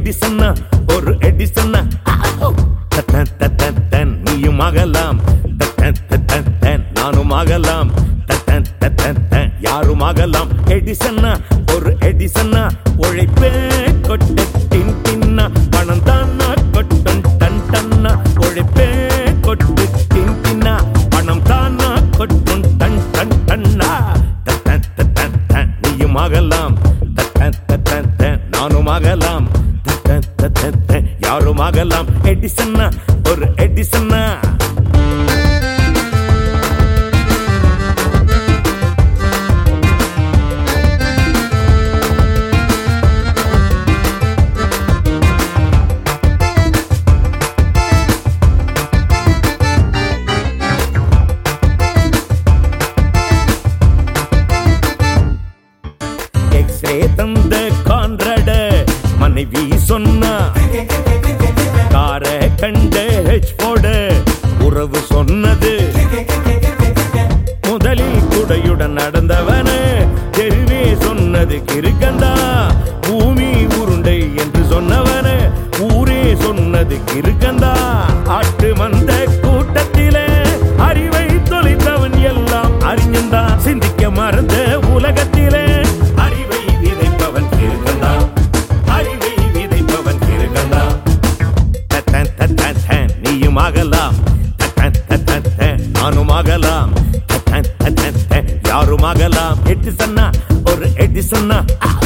எடிசன்னா ஒரு எடிசன்னா தத்தன் தத்தன் தன் நீயும் ஆகலாம் தத்தன் தத்தன் தன் நானும் ஆகலாம் தத்தன் தத்தன் தன் யாரும் ஆகலாம் எடிசன்னா ஒரு எடிசன்னா உழைப்பே கொட்ட டின் டின்னா பணம் தானா கொட்டும் டன் டன்னா உழைப்பே கொட்டு டின் டின்னா பணம் தானா கொட்டும் டன் டன் டன்னா தத்தன் தத்தன் தன் நீயும் ஆகலாம் தத்தன் தத்தன் தன் நானும் ஆகலாம் தத்தன் தத்தன் தன் யாரும் ஆகலாம் எடிசன்னா ஒரு எடிசன்னா எக்ஸ்ரே தந்த கான்ரட மனைவி சொன்னா கார கண்ட ஹெச் போட உறவு சொன்னது முதலில் குடையுடன் நடந்தவன தெருவே சொன்னது கிருக்கண்டா பூமி உருண்டை என்று சொன்னவன ஊரே சொன்னது கிருக்கண்டா ஆட்டு வந்த கூட்டத்திலே அறிவை தொலைத்தவன் எல்லாம் அறிஞன்தான் சிந்திக்க மறந்த உலகத்திலே அறிவை விதைப்பவன் கிருக்கண்டா அறிவை விதைப்பவன் கிருக்கண்டா தத்தன் தத்தன் தன் நீயும் ஆகலாம் தத்தன் தத்தன் தன் நானும் ஆகலாம் தத்தன் தத்தன் தன் யாரும் ஆகலாம் எட்டு சொன்னா ஒரு எட்டு சொன்னா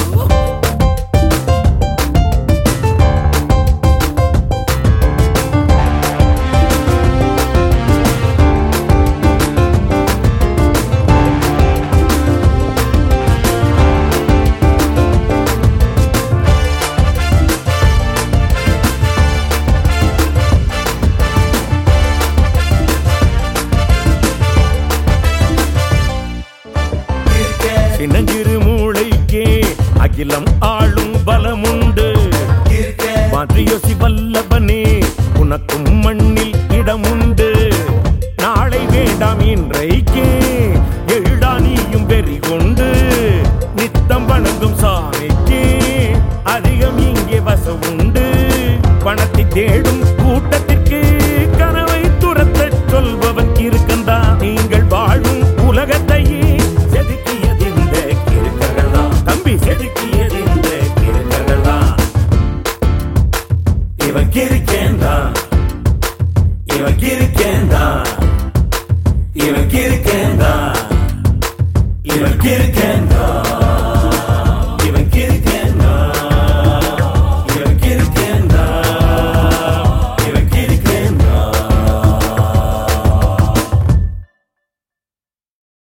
சின்னஞ்சிறு மூளைக்கே அகிலம் ஆளும் பலமுண்டு மாற்றியோசி வல்லவனே உனக்கும் மண்ணில் இடமுண்டு நாளை வேண்டாம் இன்றைக்கே எழுடா நீயும் வெறி கொண்டு நித்தம் வணங்கும் சாமிக்கே அதிகம் இங்கே வச உண்டு பணத்தை தேடும் கூட்டத்திற்கு கனவை துரத்தச் சொல்பவன் இருக்கந்தா நீங்கள் வாழும் உலகத்தையே செதுக்கியது இந்த கிருக்கர்கள் தான் தம்பி செதுக்கியது இந்த கிருக்கர்கள் தான் இவன் கிருக்கேந்தான் இவன் கிருக்கேந்தான் இவன் கிருக்கேந்தான் இவன் கிருக்கேந்தான்